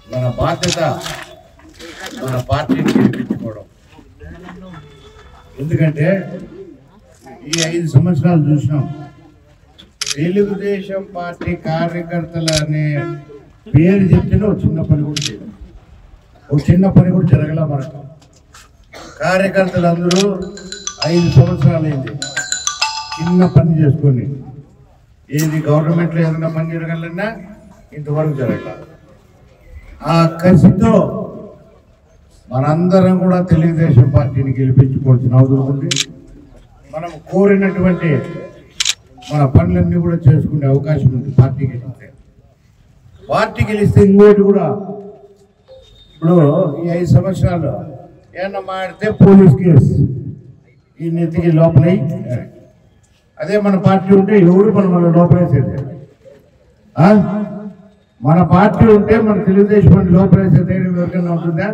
మన బాధ్యత మన పార్టీని గెలిపించుకోవడం ఎందుకంటే ఈ ఐదు సంవత్సరాలు చూసినాం తెలుగుదేశం పార్టీ కార్యకర్తలు అనే పేరు చెప్తేనే ఒక చిన్న పని కూడా చేయలేదు ఒక చిన్న పని కూడా జరగల మనకు కార్యకర్తలు అందరూ ఐదు సంవత్సరాలైంది చిన్న పని చేసుకొని ఏది గవర్నమెంట్లో ఏదైనా పని జరగాలన్నా ఇంతవరకు జరగలేదు ఆ కసితో మనందరం కూడా తెలుగుదేశం పార్టీని గెలిపించుకోవాల్సిన అవసరం ఉంది మనం కోరినటువంటి మన పనులన్నీ కూడా చేసుకునే అవకాశం ఉంది పార్టీ గెలిస్తే పార్టీ గెలిస్తే ఇంకోటి కూడా ఇప్పుడు ఈ ఐదు సంవత్సరాలు ఏమన్నా మాడితే పోలీస్ కేసు ఈ నెత్తికి లోపలై అదే మన పార్టీ ఉంటే ఎవడు మన మన లోపలేసేది ఆ? మన పార్టీ ఉంటే మన తెలుగుదేశం పార్టీ లోపలేసే ధైర్యం ఎవరికైనా ఉంటుందా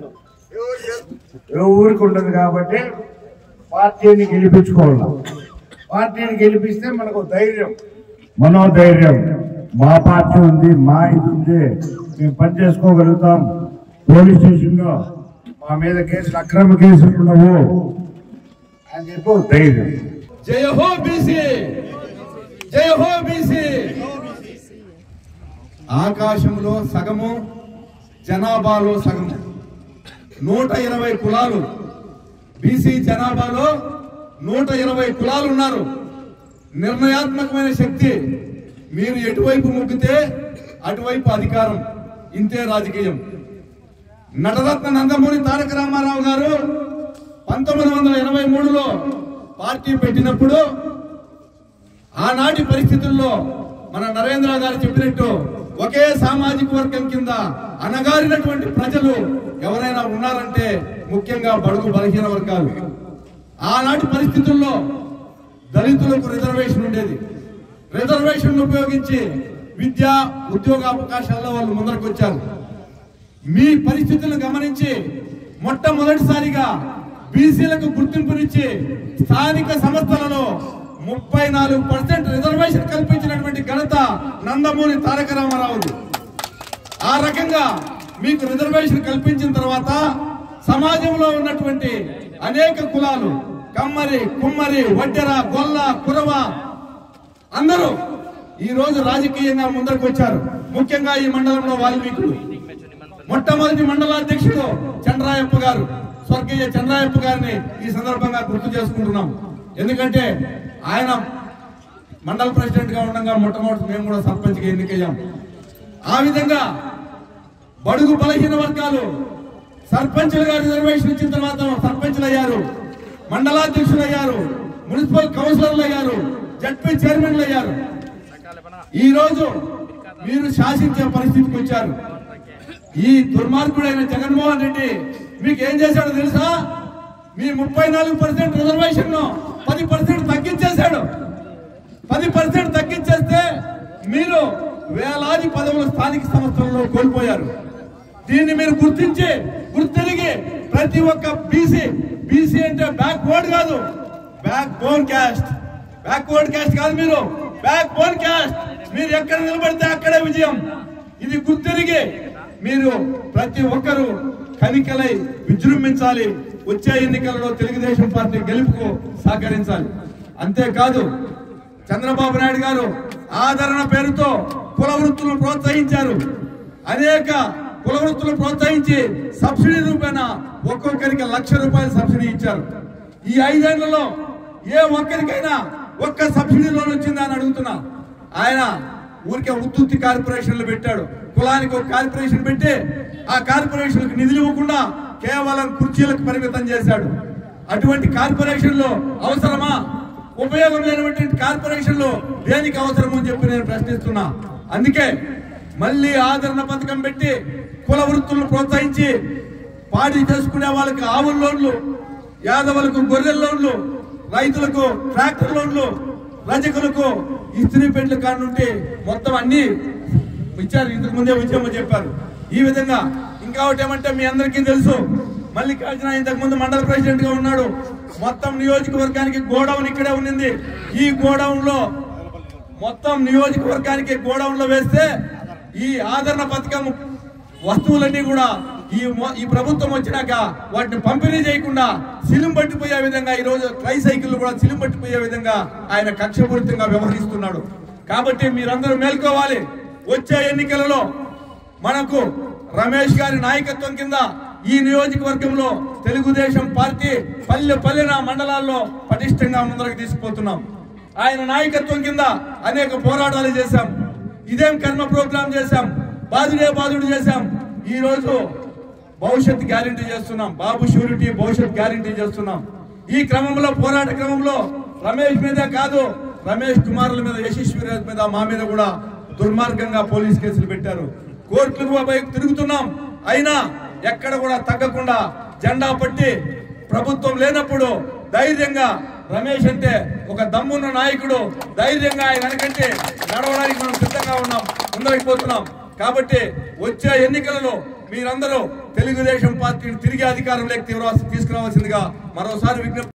ఊరికి ఉండదు కాబట్టి పార్టీని గెలిపించుకోవాలి పార్టీని గెలిపిస్తే మనకు ధైర్యం మనోధైర్యం మా పార్టీ ఉంది మా ఇది ఉంది మేము పని చేసుకోగలుగుతాం పోలీస్ స్టేషన్లో మా మీద కేసులు అక్రమ కేసులు ఉండవు అని చెప్పి ఒక ధైర్యం జయ హో బీసీ జయ హో బీసీ ఆకాశంలో సగము జనాభాలో సగము నూట ఇరవై కులాలు బీసీ జనాభాలో నూట ఇరవై కులాలు ఉన్నారు నిర్ణయాత్మకమైన శక్తి మీరు ఎటువైపు మొగ్గితే అటువైపు అధికారం ఇంతే రాజకీయం నటరత్న నందమూరి తారక రామారావు గారు పంతొమ్మిది వందల ఎనభై మూడులో పార్టీ పెట్టినప్పుడు ఆనాటి పరిస్థితుల్లో మన నరేంద్ర గారు చెప్పినట్టు ఒకే సామాజిక వర్గం కింద అనగారినటువంటి ప్రజలు ఎవరైనా ఉన్నారంటే ముఖ్యంగా బడుగు బలహీన వర్గాలు ఆనాటి పరిస్థితుల్లో దళితులకు రిజర్వేషన్ ఉండేది రిజర్వేషన్ ఉపయోగించి విద్య ఉద్యోగ అవకాశాల్లో వాళ్ళు ముందరకు వచ్చారు మీ పరిస్థితులను గమనించి మొట్టమొదటిసారిగా బీసీలకు గుర్తింపునిచ్చి స్థానిక సంస్థలలో ముప్పై నాలుగు పర్సెంట్ రిజర్వేషన్ కల్పించినటువంటి ఘనత నందమూరి తారక రామారావుది ఆ రకంగా మీకు రిజర్వేషన్ కల్పించిన తర్వాత సమాజంలో ఉన్నటువంటి అనేక కులాలు కమ్మరి కుమ్మరి వడ్డెర గొల్ల కురవ అందరూ ఈ రోజు రాజకీయంగా ముందరకు వచ్చారు ముఖ్యంగా ఈ మండలంలో వాల్మీకులు మొట్టమొదటి మండలాధ్యక్షుడు చంద్రాయప్ప గారు స్వర్గీయ చంద్రాయప్ప గారిని ఈ సందర్భంగా గుర్తు చేసుకుంటున్నాం ఎందుకంటే ఆయన మండల ప్రెసిడెంట్ గా ఉండగా మొట్టమొదటి మేము కూడా సర్పంచ్ గా ఎన్నికయ్యాం ఆ విధంగా బడుగు బలహీన వర్గాలు సర్పంచులుగా రిజర్వేషన్ ఇచ్చిన తర్వాత సర్పంచులు అయ్యారు మండలాధ్యక్షులు అయ్యారు మున్సిపల్ కౌన్సిలర్లు అయ్యారు జడ్పీ చైర్మన్లు అయ్యారు ఈ రోజు మీరు శాసించే పరిస్థితికి వచ్చారు ఈ దుర్మార్గుడైన జగన్మోహన్ రెడ్డి మీకు ఏం చేశాడో తెలుసా మీ ముప్పై నాలుగు పర్సెంట్ రిజర్వేషన్ ను పది పర్సెంట్ తగ్గించేశాడు పది పర్సెంట్ తగ్గించేస్తే మీరు వేలాది పదవులు స్థానిక సంస్థల్లో కోల్పోయారు దీన్ని మీరు గుర్తించి గుర్తెరిగి ప్రతి ఒక్క బీసీ బీసీ అంటే బ్యాక్ వర్డ్ కాదు backbone caste backward caste కాదు మీరు బ్యాక్ బోన్ క్యాస్ట్ మీరు ఎక్కడ నిలబడితే అక్కడే విజయం ఇది గుర్తెరిగి మీరు ప్రతి ఒక్కరూ కనికలై విజృంభించాలి వచ్చే ఎన్నికలలో తెలుగుదేశం పార్టీ గెలుపుకు సహకరించాలి అంతేకాదు చంద్రబాబు నాయుడు గారు ఆదరణ పేరుతో కుల వృత్తులను ప్రోత్సహించారు అనేక కుల వృత్తులు ప్రోత్సహించి సబ్సిడీ రూపేణ ఒక్కొక్కరికి లక్ష రూపాయల సబ్సిడీ ఇచ్చారు ఈ ఐదేళ్లలో ఏ ఒక్కరికైనా ఒక్క సబ్సిడీ లోన్ వచ్చిందా అని అడుగుతున్నా ఆయన ఊరికే ఉత్తుత్తి కార్పొరేషన్లు పెట్టాడు కులానికి ఒక కార్పొరేషన్ పెట్టి ఆ కార్పొరేషన్లకు నిధులు ఇవ్వకుండా కేవలం కుర్చీలకు పరిమితం చేశాడు అటువంటి కార్పొరేషన్లు అవసరమా ఉపయోగం లేనటువంటి కార్పొరేషన్లు దేనికి అవసరం అని చెప్పి నేను ప్రశ్నిస్తున్నా అందుకే మళ్ళీ ఆదరణ పథకం పెట్టి కుల వృత్తులను ప్రోత్సహించి పాడి చేసుకునే వాళ్ళకి ఆవుల లోన్లు యాదవులకు గొర్రెల లోన్లు రైతులకు ట్రాక్టర్ లోన్లు రజకులకు ఇస్త్రీ పెండ్ల కాడ నుండి మొత్తం అన్ని ఇచ్చారు ఇంతకు ముందే విజయమ్మ చెప్పారు ఈ విధంగా ఇంకా ఒకటి ఏమంటే మీ అందరికీ తెలుసు మల్లికార్జున ఇంతకు ముందు మండల ప్రెసిడెంట్ గా ఉన్నాడు మొత్తం నియోజకవర్గానికి గోడౌన్ ఇక్కడే ఉన్నింది ఈ గోడౌన్ లో మొత్తం నియోజకవర్గానికి గోడౌన్ లో వేస్తే ఈ ఆదరణ పథకం వస్తువులన్నీ కూడా ఈ మొ- ఈ ప్రభుత్వం వచ్చినాక వాటిని పంపిణీ చేయకుండా సిలుం పట్టిపోయే విధంగా ఈ రోజు ట్రై సైకిల్ కూడా సిలుం పట్టిపోయే విధంగా ఆయన కక్షపూరితంగా వ్యవహరిస్తున్నాడు కాబట్టి మీరందరూ మేల్కోవాలి వచ్చే ఎన్నికలలో మనకు రమేష్ గారి నాయకత్వం కింద ఈ నియోజకవర్గంలో తెలుగుదేశం పార్టీ పల్లె పల్లెన మండలాల్లో పటిష్టంగా ముందరకు తీసుకుపోతున్నాం ఆయన నాయకత్వం కింద అనేక పోరాటాలు చేశాం ఇదేం కర్మ ప్రోగ్రాం చేశాం బాధుడే బాధుడు చేశాం ఈ రోజు భవిష్యత్ గ్యారంటీ చేస్తున్నాం బాబు షూరిటీ భవిష్యత్ గ్యారంటీ చేస్తున్నాం ఈ క్రమంలో పోరాట క్రమంలో రమేష్ మీదే కాదు రమేష్ కుమారుల మీద యశస్వి రాజ్ మీద మా మీద కూడా దుర్మార్గంగా పోలీస్ కేసులు పెట్టారు కోర్టులకు వైపు తిరుగుతున్నాం అయినా ఎక్కడ కూడా తగ్గకుండా జెండా పట్టి ప్రభుత్వం లేనప్పుడు ధైర్యంగా రమేష్ అంటే ఒక దమ్మున్న నాయకుడు ధైర్యంగా ఆయన వెనకంటే నడవడానికి మనం సిద్ధంగా ఉన్నాం ముందరికి పోతున్నాం కాబట్టి వచ్చే ఎన్నికలలో మీరందరూ తెలుగుదేశం పార్టీని తిరిగి అధికారంలోకి తీసుకురావాల్సిందిగా మరోసారి విజ్ఞప్తి